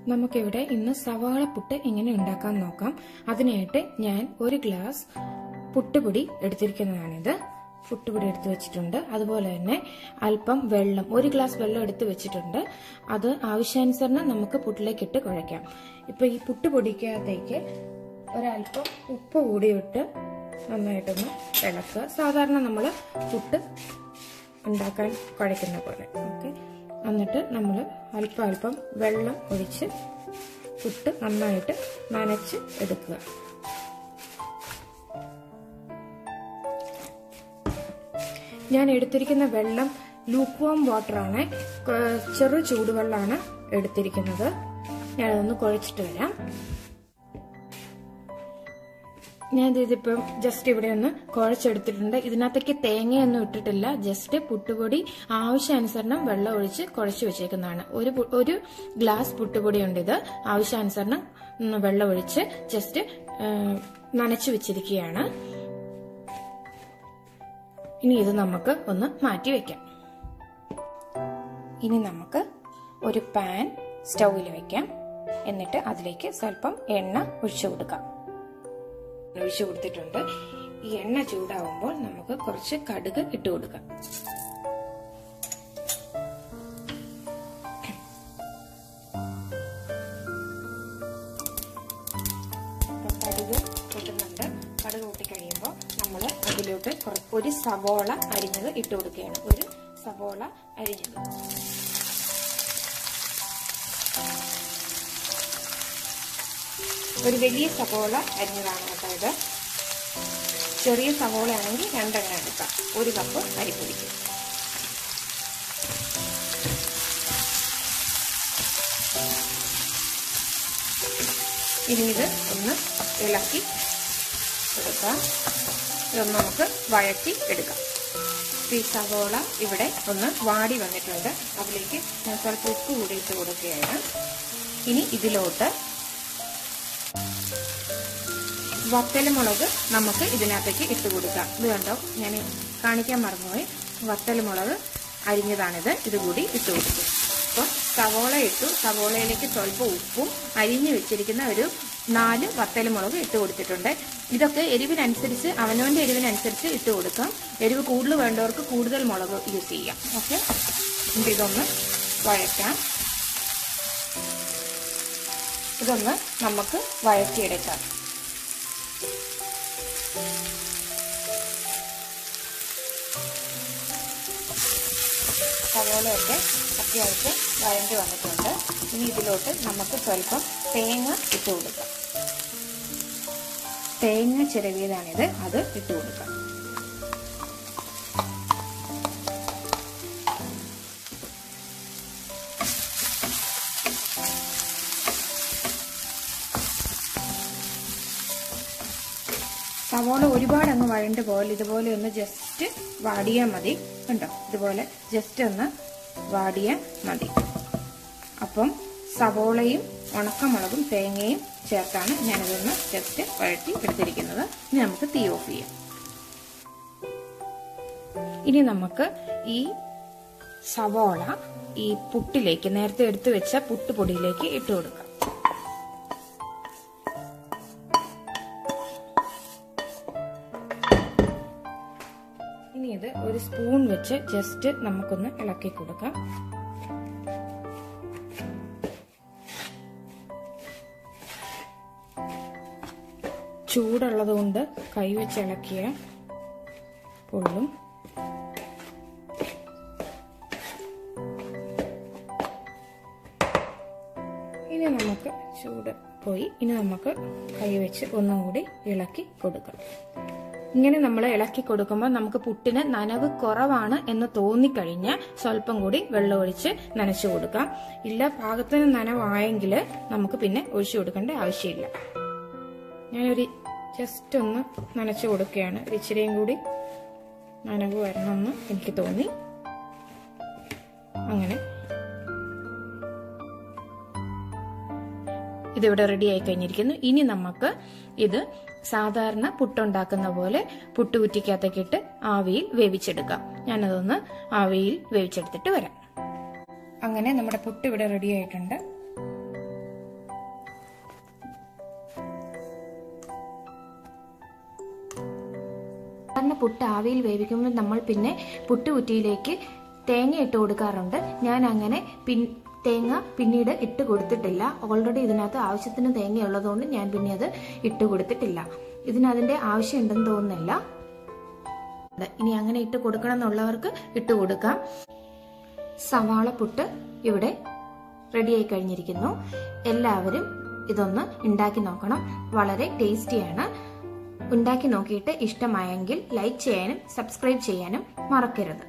നമുക്കിവിടെ ഇന്ന് സവാള പുട്ട് എങ്ങനെ ഉണ്ടാക്കാൻ നോക്കാം അതിനായിട്ട് ഞാൻ ഒരു ഗ്ലാസ് പുട്ടുപൊടി എടുത്തിരിക്കുന്നതാണിത് പുട്ടുപൊടി എടുത്തു വെച്ചിട്ടുണ്ട് അതുപോലെ തന്നെ അല്പം വെള്ളം ഒരു ഗ്ലാസ് വെള്ളം എടുത്തു വെച്ചിട്ടുണ്ട് അത് ആവശ്യാനുസരണം നമുക്ക് പുട്ടിലേക്ക് ഇട്ട് കുഴയ്ക്കാം ഇപ്പൊ ഈ പുട്ടുപൊടിക്കകത്തേക്ക് ഒരല്പം ഉപ്പ് കൂടിയിട്ട് നന്നായിട്ടൊന്ന് ഇളക്കുക സാധാരണ നമ്മൾ പുട്ട് ഉണ്ടാക്കാൻ കുഴയ്ക്കുന്ന പോലെ ഓക്കെ എന്നിട്ട് നമ്മൾ അല്പം അല്പം വെള്ളം ഒഴിച്ച് പുട്ട് നന്നായിട്ട് നനച്ച് എടുക്കുക ഞാൻ എടുത്തിരിക്കുന്ന വെള്ളം ലൂക്ക് വാം വാട്ടറാണ് ചെറു ചൂടുവെള്ളമാണ് എടുത്തിരിക്കുന്നത് ഞാനതൊന്ന് കുഴച്ചിട്ട് വരാം ഞാൻ ഇതിപ്പം ജസ്റ്റ് ഇവിടെ ഒന്ന് കുഴച്ചെടുത്തിട്ടുണ്ട് ഇതിനകത്തേക്ക് തേങ്ങയൊന്നും ഇട്ടിട്ടില്ല ജസ്റ്റ് പുട്ടുപൊടി ആവശ്യാനുസരണം വെള്ളം ഒഴിച്ച് കുഴച്ച് വെച്ചേക്കുന്നതാണ് ഒരു ഒരു ഗ്ലാസ് പുട്ടുപൊടി ഉണ്ട് ഇത് ആവശ്യാനുസരണം വെള്ളം ഒഴിച്ച് ജസ്റ്റ് നനച്ചു വെച്ചിരിക്കുകയാണ് ഇനി ഇത് നമുക്ക് ഒന്ന് മാറ്റി വെക്കാം ഇനി നമുക്ക് ഒരു പാൻ സ്റ്റൗവിൽ വെക്കാം എന്നിട്ട് അതിലേക്ക് സ്വല്പം എണ്ണ ഒഴിച്ചു കൊടുക്കാം ഒഴിച്ചു കൊടുത്തിട്ടുണ്ട് ഈ എണ്ണ ചൂടാവുമ്പോൾ നമുക്ക് കുറച്ച് കടുക് ഇട്ട് കൊടുക്കാം കടുക് പൊട്ടുന്നുണ്ട് കടുക് പൊട്ടിക്കഴിയുമ്പോൾ നമ്മൾ അതിലോട്ട് ഒരു സവോള അരിഞ്ഞത് ഇട്ട് കൊടുക്കുകയാണ് ഒരു സവോള അരിഞ്ഞത് ഒരു വലിയ സവോള അരിഞ്ഞതാണ് കേട്ടോ ഇത് ചെറിയ സവോള ആണെങ്കിൽ രണ്ടെണ്ണം എടുക്കാം ഒരു കപ്പ് അരിപ്പൊടിക്ക് ഇനി ഇത് ഒന്ന് ഇളക്കി എടുക്കാം ഇതൊന്ന് നമുക്ക് വഴറ്റി എടുക്കാം ഈ സവോള ഇവിടെ ഒന്ന് വാടി വന്നിട്ടുണ്ട് അതിലേക്ക് ഞാൻ സ്വല്പം ഉപ്പ് കൂടി ഇട്ട് കൊടുക്കുകയാണ് ഇനി ഇതിലോട്ട് വത്തലുമുളക് നമുക്ക് ഇതിനകത്തേക്ക് ഇട്ട് കൊടുക്കാം ഇത് കണ്ടോ ഞാൻ കാണിക്കാൻ മറന്നുപോയി വത്തലുമുളക് അരിഞ്ഞതാണിത് ഇത് കൂടി ഇട്ട് കൊടുക്കും അപ്പോൾ സവോള ഇട്ടു സവോളയിലേക്ക് സ്വല്പം ഉപ്പും അരിഞ്ഞു വെച്ചിരിക്കുന്ന ഒരു നാല് വത്തലുമുളക് ഇട്ട് കൊടുത്തിട്ടുണ്ട് ഇതൊക്കെ എരിവിനനുസരിച്ച് അവനവന്റെ എരിവിനനുസരിച്ച് ഇട്ട് കൊടുക്കാം എരിവ് കൂടുതൽ വേണ്ടവർക്ക് കൂടുതൽ മുളക് യൂസ് ചെയ്യാം ഓക്കെ ഇതൊന്ന് വഴറ്റാം ഇതൊന്ന് നമുക്ക് വഴറ്റിയെടുക്കാം സവോളയൊക്കെ അത്യാവശ്യം വഴണ്ടി വന്നിട്ടുണ്ട് ഇനി ഇതിലോട്ട് നമുക്ക് സ്വല്പം തേങ്ങ ഇട്ട് കൊടുക്കാം തേങ്ങ ചിരവിയതാണിത് അത് ഇട്ട് കൊടുക്കാം സവോള ഒരുപാട് അങ്ങ് വഴണ്ട് പോലെ ഇതുപോലെ ഒന്ന് ജസ്റ്റ് വാടിയാൽ മതി കണ്ടോ ഇതുപോലെ ജസ്റ്റ് ഒന്ന് വാടിയാൽ മതി അപ്പം സവോളയും ഉണക്കമുളകും തേങ്ങയും ചേർത്താണ് ഞാനിതൊന്ന് ജസ്റ്റ് വഴറ്റി എടുത്തിരിക്കുന്നത് ഇനി നമുക്ക് തീ ഓഫ് ചെയ്യാം ഇനി നമുക്ക് ഈ സവോള ഈ പുട്ടിലേക്ക് നേരത്തെ എടുത്തു വെച്ച പുട്ടുപൊടിയിലേക്ക് ഇട്ട് കൊടുക്കാം ഇനി ഇത് ഒരു സ്പൂൺ വെച്ച് ജസ്റ്റ് നമുക്കൊന്ന് ഇളക്കി കൊടുക്കാം ചൂടുള്ളത് കൊണ്ട് കൈവച്ച് ഇളക്കിയ പൊള്ളും ഇനി നമുക്ക് ചൂട് പോയി ഇനി നമുക്ക് കൈവച്ച് ഒന്നും കൂടി ഇളക്കി കൊടുക്കാം ഇങ്ങനെ നമ്മൾ ഇളക്കി കൊടുക്കുമ്പോൾ നമുക്ക് പുട്ടിന് നനവ് കുറവാണ് എന്ന് തോന്നിക്കഴിഞ്ഞാൽ സ്വല്പം കൂടി വെള്ളം ഒഴിച്ച് നനച്ചു കൊടുക്കാം ഇല്ല പാകത്തിന് നനവായെങ്കിൽ നമുക്ക് പിന്നെ ഒഴിച്ചു കൊടുക്കേണ്ട ആവശ്യമില്ല ഞാനൊരു ജസ്റ്റ് ഒന്ന് നനച്ചു കൊടുക്കുകയാണ് ഇച്ചിരിയും കൂടി നനവ് വരണമെന്ന് എനിക്ക് തോന്നി അങ്ങനെ ഇതിവിടെ റെഡി ആയി കഴിഞ്ഞിരിക്കുന്നു ഇനി നമുക്ക് ഇത് സാധാരണ പുട്ടുണ്ടാക്കുന്ന പോലെ പുട്ടുകുറ്റിക്കകത്തേക്ക് ഇട്ട് ആവിയിൽ വേവിച്ചെടുക്കാം ഞാനതൊന്ന് ആവിയിൽ വേവിച്ചെടുത്തിട്ട് വരാം അങ്ങനെ നമ്മുടെ പുട്ട് ഇവിടെ റെഡി ആയിട്ടുണ്ട് സാധാരണ പുട്ട് ആവിയിൽ വേവിക്കുമ്പോൾ നമ്മൾ പിന്നെ പുട്ടുകുറ്റിയിലേക്ക് തേങ്ങ ഇട്ട് കൊടുക്കാറുണ്ട് ഞാൻ അങ്ങനെ പിൻ തേങ്ങ പിന്നീട് ഇട്ട് കൊടുത്തിട്ടില്ല ഓൾറെഡി ഇതിനകത്ത് ആവശ്യത്തിന് തേങ്ങ ഉള്ളതുകൊണ്ട് ഞാൻ പിന്നെ അത് ഇട്ട് കൊടുത്തിട്ടില്ല ഇതിന് അതിന്റെ ആവശ്യമുണ്ടെന്ന് തോന്നുന്നില്ല ഇനി അങ്ങനെ ഇട്ട് കൊടുക്കണം എന്നുള്ളവർക്ക് ഇട്ട് കൊടുക്കാം സവാള പുട്ട് ഇവിടെ റെഡിയായി കഴിഞ്ഞിരിക്കുന്നു എല്ലാവരും ഇതൊന്ന് ഉണ്ടാക്കി നോക്കണം വളരെ ടേസ്റ്റിയാണ് ഉണ്ടാക്കി നോക്കിയിട്ട് ഇഷ്ടമായെങ്കിൽ ലൈക്ക് ചെയ്യാനും സബ്സ്ക്രൈബ് ചെയ്യാനും മറക്കരുത്